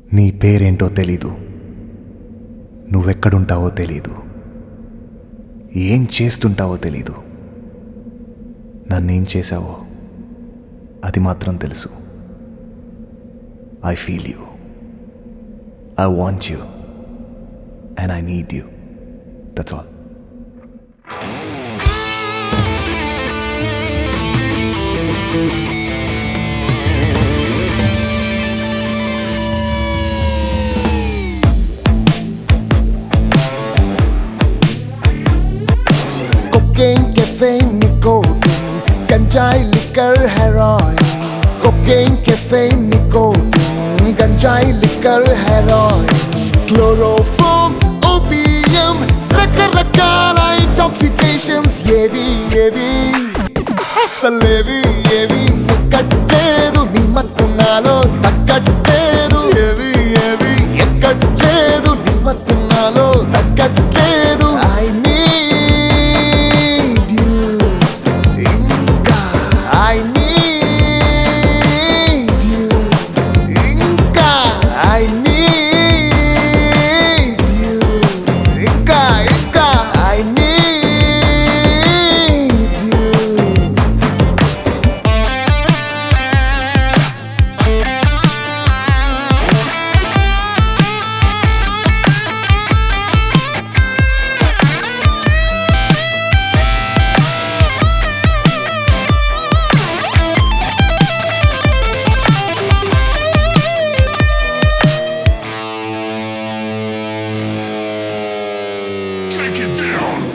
నీ పేరేంటో తెలీదు నువ్వెక్కడుంటావో తెలీదు ఏం చేస్తుంటావో తెలీదు నన్నేం చేశావో అది మాత్రం తెలుసు I feel you I want you and I need you that's all Cocaine, caffeine, nicotine, ganjai, liquor, heroin. Cocaine, caffeine, nicotine, ganjai, liquor, heroin. Chloroform, opium, రకరకాల ఇంటాక్సికేషన్స్ ఏవి ఏవి అసలేవి ఏవి ఎక్కట్లేదు నీ మత్తు నాలో తగ్గట్లేదు ఏవి ఏవి ఎక్కట్లేదు నీ మత్తు నాలో తగ్గట్లేదు ఐ నీడ్ యు ఇంకా ఐ నీడ్ యు ఇంకా ఐ నీడ్ యు ఇంకా ఇంకా I need you Take it down.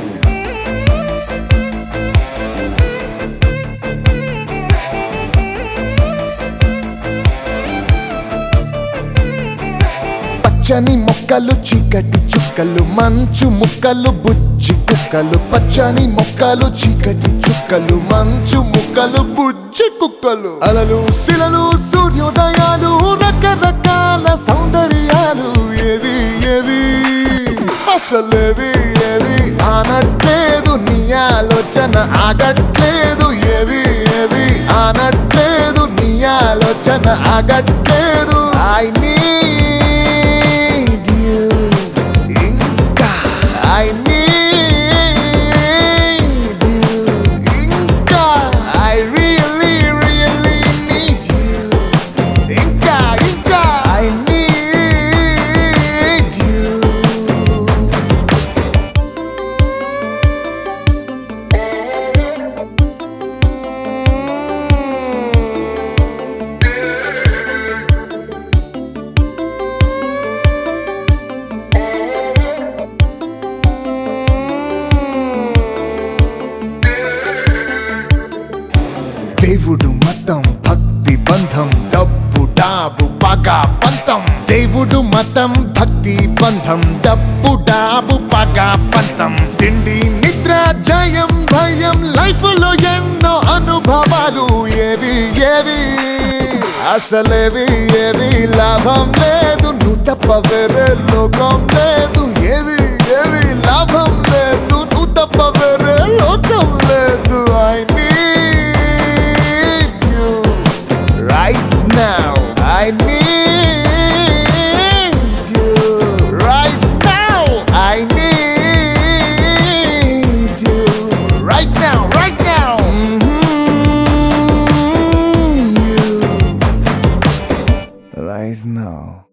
పచ్చని మొక్కలు చీకటి చుక్కలు మంచు ముక్కలు బుజ్జి కుక్కలు పచ్చని మొక్కలు చీకటి చుక్కలు మంచు ముక్కలు బుజ్జి కుక్కలు అలలు శిలలు సూర్యోదయాలు రకరకాల సౌందర్యాలు ఏవి ఏవి అసలేవి ఏవి ఆనట్లేదు నీ ఆలోచన ఆగట్లేదు ఏవి ఏవి ఆనట్లేదు నీ ఆలోచన ఆగట్లేదు ఐ నీడ్ యు ఇంకా ఐ నీడ్ యు ఇంకా I really really need you ఇంకా ఇంకా ఐ నీడ్ యు దేవుడు మతం భక్తి బంధం డబ్బు డాబు పగ పంతం దేవుడు మతం భక్తి బంధం డబ్బు డాబు పగ పంతం తిండి నిద్ర జయం భయం లైఫ్ లో ఎన్నో అనుభవాలు ఏవి ఏవి అసలేవి ఏవి లాభం లేదు నువ్వు తప్ప వేరే లోకం లేదు ఏవి ఏవి లాభం లేదు నువ్వు తప్ప వేరే లోకం లేదు I need you right now. I need you right now. I need you right now, right now. Mhm. You right now.